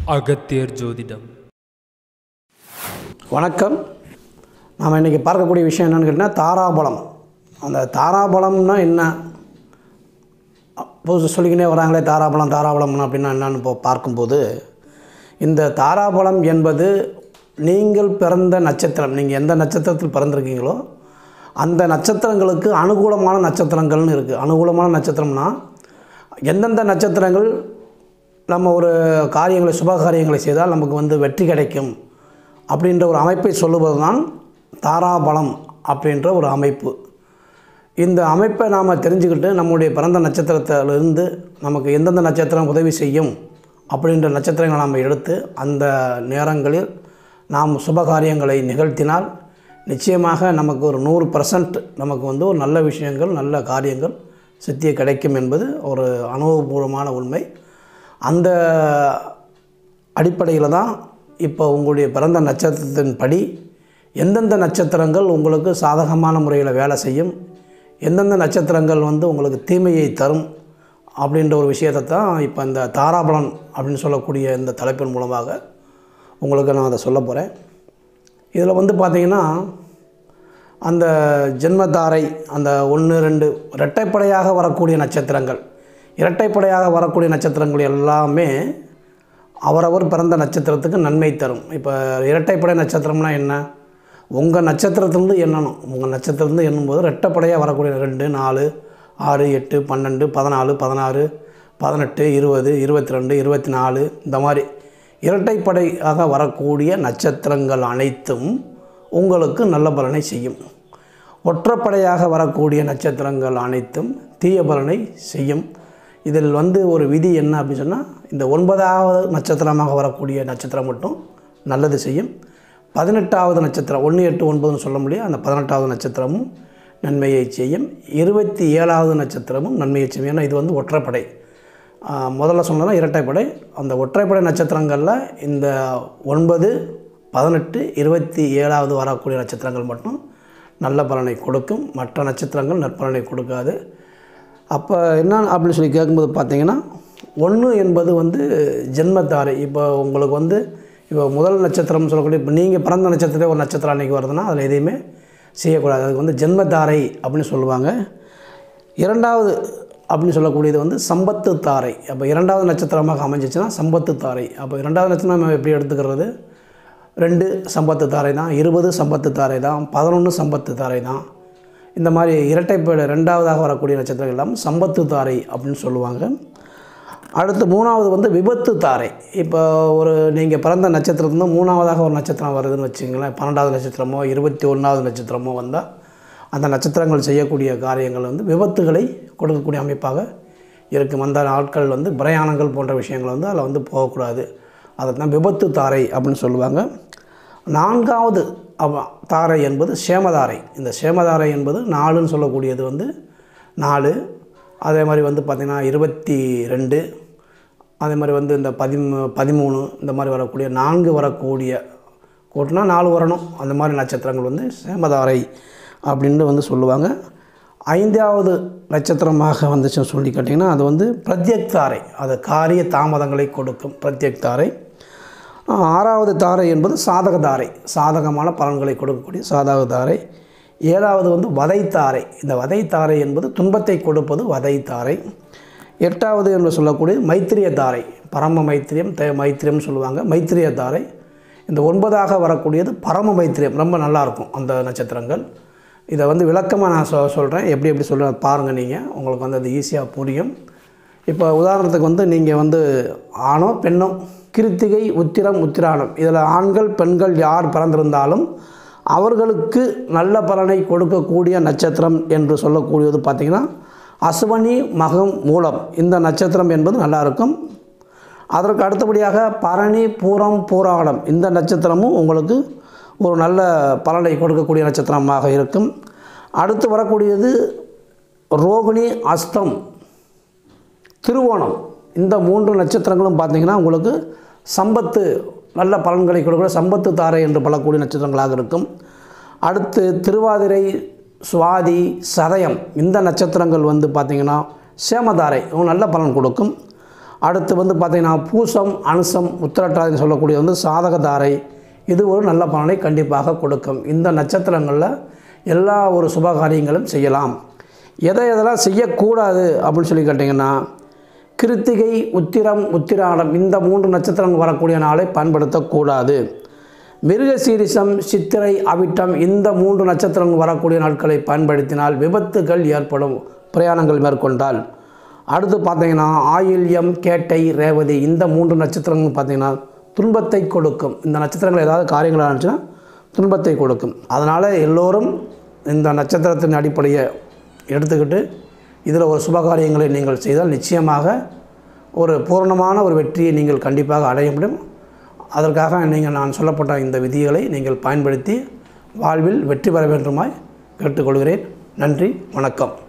அகத்தியர் ஜோதிடம் வணக்கம் நாம் இன்றைக்கி பார்க்கக்கூடிய விஷயம் என்னென்னு கேட்டிங்கன்னா தாராபலம் அந்த தாராபலம்னா என்ன புதுசு சொல்லிக்கினே வராங்களே தாராபலம் தாராபலம் அப்படின்னா என்னன்னு இப்போ பார்க்கும்போது இந்த தாராபலம் என்பது நீங்கள் பிறந்த நட்சத்திரம் நீங்கள் எந்த நட்சத்திரத்தில் பிறந்திருக்கீங்களோ அந்த நட்சத்திரங்களுக்கு அனுகூலமான நட்சத்திரங்கள்னு இருக்குது அனுகூலமான நட்சத்திரம்னா எந்தெந்த நட்சத்திரங்கள் நம்ம ஒரு காரியங்களை சுப காரியங்களை செய்தால் நமக்கு வந்து வெற்றி கிடைக்கும் அப்படின்ற ஒரு அமைப்பை சொல்லுவது தான் தாராபலம் அப்படின்ற ஒரு அமைப்பு இந்த அமைப்பை நாம் தெரிஞ்சுக்கிட்டு நம்முடைய பிறந்த நட்சத்திரத்திலிருந்து நமக்கு எந்தெந்த நட்சத்திரம் உதவி செய்யும் அப்படின்ற நட்சத்திரங்களை நாம் எடுத்து அந்த நேரங்களில் நாம் சுபகாரியங்களை நிகழ்த்தினால் நிச்சயமாக நமக்கு ஒரு நூறு பர்சன்ட் நமக்கு வந்து ஒரு நல்ல விஷயங்கள் நல்ல காரியங்கள் சித்திய கிடைக்கும் என்பது ஒரு அனுபவபூர்வமான உண்மை அந்த அடிப்படையில் தான் இப்போ உங்களுடைய பிறந்த நட்சத்திரத்தின்படி எந்தெந்த நட்சத்திரங்கள் உங்களுக்கு சாதகமான முறையில் வேலை செய்யும் எந்தெந்த நட்சத்திரங்கள் வந்து உங்களுக்கு தீமையை தரும் அப்படின்ற ஒரு விஷயத்தை தான் இப்போ இந்த தாராபலன் அப்படின்னு சொல்லக்கூடிய இந்த தலைப்பின் மூலமாக உங்களுக்கு நான் அதை சொல்ல போகிறேன் இதில் வந்து பார்த்திங்கன்னா அந்த ஜென்மத்தாரை அந்த ஒன்று ரெண்டு இரட்டைப்படையாக வரக்கூடிய நட்சத்திரங்கள் இரட்டைப்படையாக வரக்கூடிய நட்சத்திரங்கள் எல்லாமே அவரவர் பிறந்த நட்சத்திரத்துக்கு நன்மை தரும் இப்போ இரட்டைப்படை நட்சத்திரம்னா என்ன உங்கள் நட்சத்திரத்திலேருந்து எண்ணணும் உங்கள் நட்சத்திரத்துலேருந்து எண்ணும்போது ரெட்டைப்படையாக வரக்கூடிய ரெண்டு நாலு ஆறு எட்டு பன்னெண்டு பதினாலு பதினாறு பதினெட்டு இருபது இருபத்தி ரெண்டு இருபத்தி நாலு இந்த மாதிரி இரட்டைப்படையாக வரக்கூடிய நட்சத்திரங்கள் அனைத்தும் உங்களுக்கு நல்ல பலனை செய்யும் ஒற்றைப்படையாக வரக்கூடிய நட்சத்திரங்கள் அனைத்தும் தீய பலனை செய்யும் இதில் வந்து ஒரு விதி என்ன அப்படின்னு சொன்னால் இந்த ஒன்பதாவது நட்சத்திரமாக வரக்கூடிய நட்சத்திரம் மட்டும் நல்லது செய்யும் பதினெட்டாவது நட்சத்திரம் ஒன்று எட்டு ஒன்பதுன்னு சொல்ல முடியும் அந்த பதினெட்டாவது நட்சத்திரமும் நன்மையை செய்யும் இருபத்தி ஏழாவது நட்சத்திரமும் நன்மையை செய்யும் ஏன்னா இது வந்து ஒற்றைப்படை ஆஹ் முதல்ல சொன்னதுனா இரட்டைப்படை அந்த ஒற்றைப்படை நட்சத்திரங்களில் இந்த ஒன்பது பதினெட்டு இருபத்தி ஏழாவது வரக்கூடிய நட்சத்திரங்கள் மட்டும் நல்ல பலனை கொடுக்கும் மற்ற நட்சத்திரங்கள் நற்பலனை கொடுக்காது அப்போ என்ன அப்படின்னு சொல்லி கேட்கும்போது பார்த்தீங்கன்னா ஒன்று என்பது வந்து ஜென்மத்தாரை இப்போ உங்களுக்கு வந்து இப்போ முதல் நட்சத்திரம்னு சொல்லக்கூடிய இப்போ நீங்கள் பிறந்த நட்சத்திரத்தை ஒரு நட்சத்திரம் அன்றைக்கி வருதுன்னா அதில் எதையுமே செய்யக்கூடாது அதுக்கு வந்து ஜென்மத்தாரை அப்படின்னு சொல்லுவாங்க இரண்டாவது அப்படின்னு சொல்லக்கூடியது வந்து சம்பத்து தாரை அப்போ இரண்டாவது நட்சத்திரமாக அமைஞ்சிச்சுன்னா சம்பத்து தாரை அப்போ இரண்டாவது நட்சத்திரம் நம்ம எப்படி எடுத்துக்கிறது ரெண்டு சம்பத்து தாரை தான் இருபது சம்பத்து தாரை தான் பதினொன்று சம்பத்து தாரை தான் இந்த மாதிரி இரட்டைப்பேடு ரெண்டாவதாக வரக்கூடிய நட்சத்திரங்கள் எல்லாம் சம்பத்து தாரை அப்படின்னு சொல்லுவாங்க அடுத்து மூணாவது வந்து விபத்து தாரை இப்போ ஒரு நீங்கள் பிறந்த நட்சத்திரத்துலேருந்து மூணாவதாக ஒரு நட்சத்திரம் வருதுன்னு வச்சுங்களேன் பன்னெண்டாவது நட்சத்திரமோ இருபத்தி ஒன்றாவது நட்சத்திரமோ வந்தால் அந்த நட்சத்திரங்கள் செய்யக்கூடிய காரியங்கள் வந்து விபத்துகளை கொடுக்கக்கூடிய அமைப்பாக இருக்கும் அந்த நாட்கள் வந்து பிரயாணங்கள் போன்ற விஷயங்கள் வந்து அதில் வந்து போகக்கூடாது அதை தான் விபத்து தாரை அப்படின்னு சொல்லுவாங்க நான்காவது அவ- தாரை என்பது சேமதாரை இந்த சேமதாரை என்பது நாலுன்னு சொல்லக்கூடியது வந்து நாலு அதே மாதிரி வந்து பார்த்திங்கன்னா இருபத்தி ரெண்டு அதே மாதிரி வந்து இந்த பதிமூ பதிமூணு இந்த மாதிரி வரக்கூடிய நான்கு வரக்கூடிய கூட்டினா நாலு வரணும் அந்த மாதிரி நட்சத்திரங்கள் வந்து சேமதாரை அப்படின்னு வந்து சொல்லுவாங்க ஐந்தாவது நட்சத்திரமாக வந்துச்சுன்னு சொல்லி கேட்டிங்கன்னா அது வந்து பிரத்யக் தாரை அது காரிய தாமதங்களை கொடுக்கும் பிரத்யக் தாரை ஆறாவது தாரை என்பது சாதக தாரை சாதகமான பலன்களை கொடுக்கக்கூடிய சாதக தாரை ஏழாவது வந்து வதைத்தாரை இந்த வதைத்தாரை என்பது துன்பத்தை கொடுப்பது வதைத்தாரை எட்டாவது என்று சொல்லக்கூடிய மைத்திரிய தாரை பரம மைத்திரியம் தே மைத்திரியம் சொல்லுவாங்க மைத்திரிய தாரை இந்த ஒன்பதாக வரக்கூடியது பரம மைத்திரியம் ரொம்ப நல்லாயிருக்கும் அந்த நட்சத்திரங்கள் இதை வந்து விளக்கமாக நான் சொ சொல்கிறேன் எப்படி எப்படி சொல்கிறேன் பாருங்கள் நீங்கள் உங்களுக்கு வந்து அது ஈஸியாக புரியும் இப்போ உதாரணத்துக்கு வந்து நீங்கள் வந்து ஆணோ பெண்ணோ கிருத்திகை உத்திரம் உத்திராடம் இதில் ஆண்கள் பெண்கள் யார் பிறந்திருந்தாலும் அவர்களுக்கு நல்ல பலனை கொடுக்கக்கூடிய நட்சத்திரம் என்று சொல்லக்கூடியது பார்த்திங்கன்னா அசுவனி மகம் மூலம் இந்த நட்சத்திரம் என்பது நல்லா இருக்கும் அதற்கு அடுத்தபடியாக பரணி பூரம் பூராடம் இந்த நட்சத்திரமும் உங்களுக்கு ஒரு நல்ல பலனை கொடுக்கக்கூடிய நட்சத்திரமாக இருக்கும் அடுத்து வரக்கூடியது ரோகிணி அஸ்தம் திருவோணம் இந்த மூன்று நட்சத்திரங்களும் பார்த்திங்கன்னா உங்களுக்கு சம்பத்து நல்ல பலன்களை கொடுக்கிற சம்பத்து தாரை என்று பலக்கூடிய நட்சத்திரங்களாக இருக்கும் அடுத்து திருவாதிரை சுவாதி சதயம் இந்த நட்சத்திரங்கள் வந்து பார்த்திங்கன்னா சேமதாரை இவங்க நல்ல பலன் கொடுக்கும் அடுத்து வந்து பார்த்திங்கன்னா பூசம் அனுசம் உத்திரட்டாதின்னு சொல்லக்கூடிய வந்து சாதகதாரை இது ஒரு நல்ல பலனை கண்டிப்பாக கொடுக்கும் இந்த நட்சத்திரங்களில் எல்லா ஒரு சுபகாரியங்களும் செய்யலாம் எதை எதெல்லாம் செய்யக்கூடாது அப்படின்னு சொல்லி கேட்டிங்கன்னா கிருத்திகை உத்திரம் உத்திராடம் இந்த மூன்று நட்சத்திரங்கள் வரக்கூடிய நாளை பயன்படுத்தக்கூடாது மிருகசீரிசம் சித்திரை அவிட்டம் இந்த மூன்று நட்சத்திரங்கள் வரக்கூடிய நாட்களை பயன்படுத்தினால் விபத்துகள் ஏற்படும் பிரயாணங்கள் மேற்கொண்டால் அடுத்து பார்த்தீங்கன்னா ஆயில்யம் கேட்டை ரேவதி இந்த மூன்று நட்சத்திரங்கள் பார்த்தீங்கன்னா துன்பத்தை கொடுக்கும் இந்த நட்சத்திரங்கள் ஏதாவது காரியங்கள் இருந்துச்சுன்னா துன்பத்தை கொடுக்கும் அதனால் எல்லோரும் இந்த நட்சத்திரத்தின் அடிப்படையை எடுத்துக்கிட்டு இதில் ஒரு சுபகாரியங்களை நீங்கள் செய்தால் நிச்சயமாக ஒரு பூரணமான ஒரு வெற்றியை நீங்கள் கண்டிப்பாக அடைய முடியும் அதற்காக நீங்கள் நான் சொல்லப்பட்ட இந்த விதிகளை நீங்கள் பயன்படுத்தி வாழ்வில் வெற்றி பெற வேண்டுமாய் கேட்டுக்கொள்கிறேன் நன்றி வணக்கம்